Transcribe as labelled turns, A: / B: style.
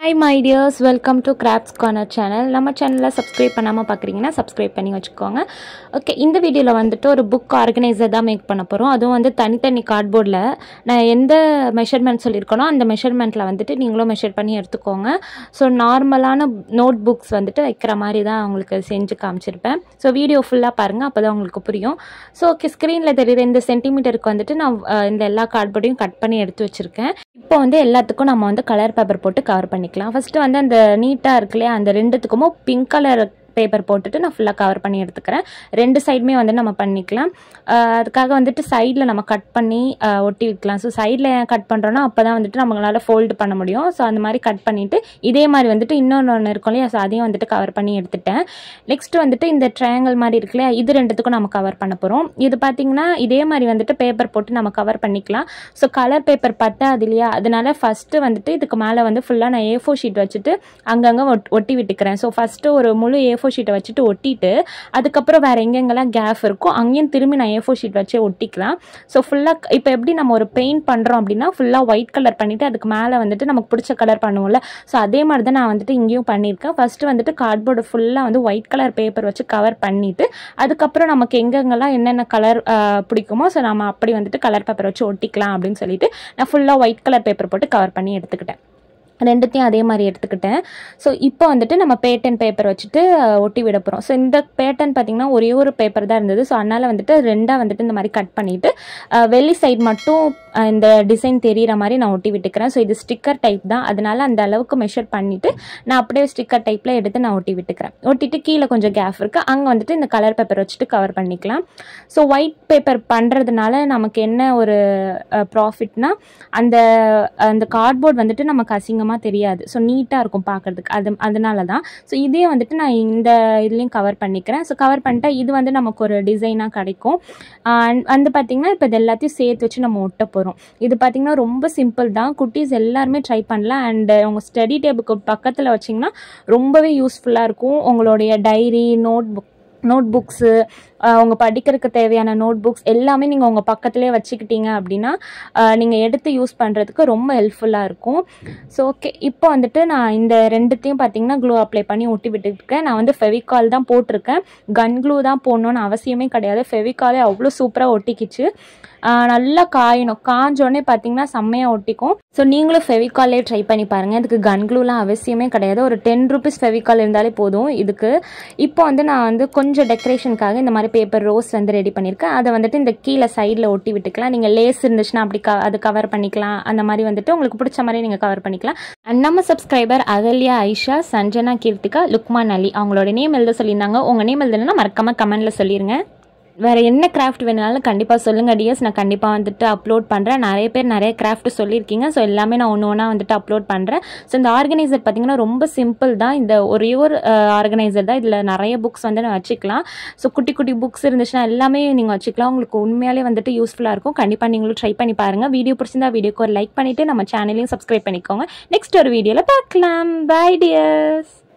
A: hi my dears welcome to crafts corner channel நம்ம சேனலில் subscribe பண்ணாமல் பார்க்குறீங்கன்னா சப்ஸ்கிரைப் பண்ணி வச்சுக்கோங்க ஓகே இந்த வீடியோவில் வந்துட்டு ஒரு புக் ஆர்கனைசர் தான் மேக் பண்ண போகிறோம் அதுவும் வந்து தனித்தனி கார்ட்போர்டில் நான் எந்த மெஷர்மெண்ட் சொல்லியிருக்கேனோ அந்த மெஷர்மெண்ட்டில் வந்துட்டு நீங்களும் மெஷர் பண்ணி எடுத்துக்கோங்க ஸோ நார்மலான நோட் புக்ஸ் வந்துட்டு வைக்கிற மாதிரி தான் உங்களுக்கு செஞ்சு காமிச்சிருப்பேன் ஸோ வீடியோ ஃபுல்லாக பாருங்கள் அப்போ தான் உங்களுக்கு புரியும் ஸோ ஓகே ஸ்க்ரீனில் தெரியுற இந்த சென்டிமீட்டருக்கு வந்துட்டு நான் அஹ், இந்த எல்லா கார்ட்போர்டையும் கட் பண்ணி எடுத்து வச்சுருக்கேன் இப்போ வந்து எல்லாத்துக்கும் நம்ம வந்து கலர் பேப்பர் போட்டு கவர் பண்ணிக்கலாம் ஃபஸ்ட்டு வந்து அந்த நீட்டாக இருக்கு இல்லையா அந்த ரெண்டுத்துக்குமோ பிங்க் கலர் பேப்பர் போட்டுட்டு நான் ஃபுல்லாக கவர் பண்ணி எடுத்துக்கிறேன் ரெண்டு சைடுமே வந்து நம்ம பண்ணிக்கலாம் ஆஹ் அதுக்காக வந்துட்டு சைடில் நம்ம கட் பண்ணி ஆஹ் ஒட்டி வைக்கலாம் ஸோ சைடில் ஏன் கட் பண்ணுறோன்னா அப்போ தான் வந்துட்டு நம்மளால் ஃபோல்டு பண்ண முடியும் ஸோ அந்த மாதிரி கட் பண்ணிவிட்டு இதே மாதிரி வந்துட்டு இன்னொன்று ஒன்று இருக்கும் இல்லையா ஸோ அதையும் வந்துட்டு கவர் பண்ணி எடுத்துட்டேன் நெக்ஸ்ட் வந்துட்டு இந்த ட்ரையாங்கிள் மாதிரி இருக்கு இல்லையா இது ரெண்டுத்துக்கும் நம்ம கவர் பண்ண போகிறோம் இது பார்த்திங்கன்னா இதே மாதிரி வந்துட்டு பேப்பர் போட்டு நம்ம கவர் பண்ணிக்கலாம் ஸோ கலர் பேப்பர் பத்தாது இல்லையா அதனால ஃபஸ்ட்டு வந்துட்டு இதுக்கு மேலே வந்து ஃபுல்லாக நான் ஏ ஃபோர் ஷீட் வச்சுட்டு அங்கங்கே ஒட் ஒட்டி விட்டுக்கிறேன் ஸோ ஃபஸ்ட்டு ஒரு முழு ஏ ஃபோர் ஷீட்டை வச்சுட்டு ஒட்டிட்டு அதுக்கப்புறம் வேறு எங்கெங்கெல்லாம் கேப் இருக்கோ அங்கேயும் திரும்பி நான் ஏ ஃபோர் ஷீட் வச்சு ஒட்டிக்கலாம் ஸோ ஃபுல்லாக இப்போ எப்படி நம்ம ஒரு பெயிண்ட் பண்ணுறோம் அப்படின்னா ஃபுல்லாக ஒயிட் கலர் பண்ணிவிட்டு அதுக்கு மேலே வந்துட்டு நமக்கு பிடிச்ச கலர் பண்ணுவோம்ல ஸோ அதே மாதிரி தான் நான் வந்துட்டு இங்கேயும் பண்ணியிருக்கேன் ஃபஸ்ட்டு வந்துட்டு கார்ட்போர்டு ஃபுல்லாக வந்து ஒயிட் கலர் பேப்பர் வச்சு கவர் பண்ணிவிட்டு அதுக்கப்புறம் நமக்கு எங்கெங்கெல்லாம் என்னென்ன கலர் பிடிக்குமோ ஸோ நம்ம அப்படி வந்துட்டு கலர் பேப்பர் வச்சு ஒட்டிக்கலாம் அப்படின்னு சொல்லிட்டு நான் ஃபுல்லாக ஒயிட் கலர் பேப்பர் போட்டு கவர் பண்ணி எடுத்துக்கிட்டேன் ரெண்டுத்தையும் அதே மாதிரி எடுத்துக்கிட்டேன் ஸோ இப்போ வந்துட்டு நம்ம பேட்டன் பேப்பர் வச்சுட்டு அஹ், ஒட்டி விட போகிறோம் ஸோ இந்த பேட்டன் பார்த்திங்கன்னா ஒரே ஒரு பேப்பர் தான் இருந்தது ஸோ அதனால் வந்துட்டு ரெண்டாக வந்துட்டு இந்த மாதிரி கட் பண்ணிவிட்டு வெளி சைடு மட்டும் அஹ், இந்த டிசைன் தெரியிற மாதிரி நான் ஒட்டி விட்டுக்கிறேன் ஸோ இது ஸ்டிக்கர் டைப் தான் அதனால அந்த அளவுக்கு மெஷர் பண்ணிவிட்டு நான் அப்படியே ஸ்டிக்கர் டைப்பில் எடுத்து நான் ஒட்டி விட்டுக்கிறேன் ஒட்டிட்டு கீழே கொஞ்சம் கேப் இருக்குது அங்கே வந்துட்டு இந்த கலர் பேப்பர் வச்சுட்டு கவர் பண்ணிக்கலாம் ஸோ ஒயிட் பேப்பர் பண்ணுறதுனால நமக்கு என்ன ஒரு ப்ராஃபிட்னா அந்த அந்த கார்ட்போர்ட் வந்துட்டு நமக்கு அசிங்கமாக தெரியாது ஸோ நீட்டாக இருக்கும் பார்க்கறதுக்கு அது அதனால தான் ஸோ இதே வந்துட்டு நான் இந்த இதுலேயும் கவர் பண்ணிக்கிறேன் ஸோ கவர் பண்ணிட்டா இது வந்து நமக்கு ஒரு டிசைனாக கிடைக்கும் ஆஹ் வந்து பார்த்திங்கன்னா இப்போ இது எல்லாத்தையும் சேர்த்து வச்சு நம்ம ஒட்ட போகிறோம் இது பார்த்திங்கன்னா ரொம்ப சிம்பிள் தான் குட்டீஸ் எல்லாருமே ட்ரை பண்ணலாம் அண்ட் உங்கள் ஸ்டடி டேபிளுக்கு பக்கத்தில் வச்சிங்கன்னா ரொம்பவே யூஸ்ஃபுல்லாக இருக்கும் உங்களுடைய diary notebook notebooks உங்கள் படிக்கிறதுக்கு தேவையான நோட் புக்ஸ் எல்லாமே நீங்கள் உங்கள் பக்கத்துலேயே வச்சுக்கிட்டீங்க அப்படின்னா நீங்கள் எடுத்து யூஸ் பண்ணுறதுக்கு ரொம்ப ஹெல்ப்ஃபுல்லாக இருக்கும் ஸோ ஓகே இப்போ வந்துட்டு நான் இந்த ரெண்டுத்தையும் பார்த்தீங்கன்னா க்ளூ அப்ளை பண்ணி ஒட்டி விட்டுருக்கேன் நான் வந்து ஃபெவிகால் தான் போட்டிருக்கேன் கன் க்ளூ தான் போடணும்னு அவசியமே கிடையாது ஃபெவிகாலே அவ்வளோ சூப்பராக ஒட்டிக்கிச்சு ஆஹ் நல்லா காயணும் காஞ்சோடனே பார்த்தீங்கன்னா செம்மையாக ஒட்டிக்கும் ஸோ நீங்களும் ஃபெவிகாலே ட்ரை பண்ணி பாருங்கள் இதுக்கு கன் க்ளூலாம் அவசியமே கிடையாது ஒரு டென் ருபீஸ் ஃபெவிகால் இருந்தாலே போதும் இதுக்கு இப்போ வந்து நான் வந்து கொஞ்சம் டெக்கரேஷனுக்காக இந்த மாதிரி பேப்பர் ரோஸ் வந்து ரெடி பண்ணியிருக்கேன் அதை வந்துட்டு இந்த கீழே சைடில் ஒட்டி விட்டுக்கலாம் நீங்கள் லேஸ் இருந்துச்சுன்னா அப்படி க அது கவர் பண்ணிக்கலாம் அந்த மாதிரி வந்துட்டு உங்களுக்கு பிடிச்ச மாதிரி நீங்கள் கவர் பண்ணிக்கலாம் அண்ட் நம்ம சப்ஸ்கிரைபர் அகல்யா ஐஷா சஞ்சனா கீர்த்திகா லுக்மான் அலி அவங்களோட நேம் எழுத சொல்லியிருந்தாங்க உங்கள் நேம் எழுதலைன்னா மறக்காமல் கமெண்ட்டில் சொல்லிடுங்க வேறு என்ன கிராஃப்ட் வேணுனாலும் கண்டிப்பாக சொல்லுங்கள் டியர்ஸ் நான் கண்டிப்பாக வந்துட்டு அப்லோட் பண்ணுறேன் நிறைய பேர் நிறைய கிராஃப்ட் சொல்லியிருக்கீங்க ஸோ எல்லாமே நான் ஒன்று ஒன்றா வந்துட்டு அப்லோட் பண்ணுறேன் ஸோ இந்த ஆர்கனைசர் பார்த்தீங்கன்னா ரொம்ப சிம்பிள் தான் இந்த ஒரே ஒரு ஆர்கனைசர் தான் இதில் நிறைய புக்ஸ் வந்து நான் வச்சுக்கலாம் ஸோ குட்டி குட்டி புக்ஸ் இருந்துச்சுன்னா எல்லாமே நீங்கள் வச்சுக்கலாம் உங்களுக்கு உண்மையாலே வந்துட்டு யூஸ்ஃபுல்லாக இருக்கும் கண்டிப்பாக நீங்களும் ட்ரை பண்ணி பாருங்கள் வீடியோ பிடிச்சிருந்தா வீடியோக்கு ஒரு லைக் பண்ணிவிட்டு நம்ம சேனலையும் சப்ஸ்கிரைப் பண்ணிக்கோங்க நெக்ஸ்ட் ஒரு வீடியோவில் பார்க்கலாம் பை டியர்ஸ்